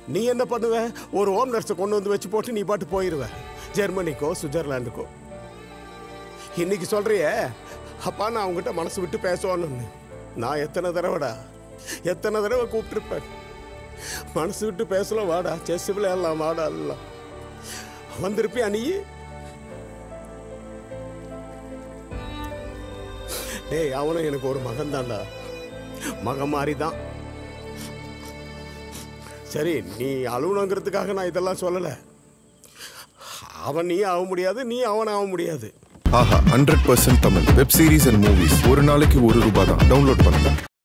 நீ என்ன பண்ணுவ ஒரு ஹோம் நர்ஸை கொண்டு வந்து வச்சு போட்டு நீ பாட்டு போயிடுவ ஜெர்மனிக்கோ சுவிட்சர்லாண்டுக்கோ இன்னைக்கு சொல்றியே அப்பா நான் அவங்ககிட்ட மனசு விட்டு பேசுவான்னு நான் எத்தனை தடவைடா எத்தனை தடவை கூப்பிட்டுருப்பேன் மனசு விட்டு பேசலாம் வாடா செஸ் விளையாடலாம் வாடா எல்லாம் வந்திருப்பியா நீ டேய் அவனும் எனக்கு ஒரு மகன் தான்டா மகன் மாதிரி தான் சரி நீ அழுவணுங்கிறதுக்காக நான் இதெல்லாம் சொல்லலை அவன் நீ ஆக முடியாது நீ அவன் ஆக முடியாது ஆஹா hundred percent Tamil web series and movies ஒரு நாளைக்கு ஒரு ரூபாய் தான் டவுன்லோட் பண்ணுங்க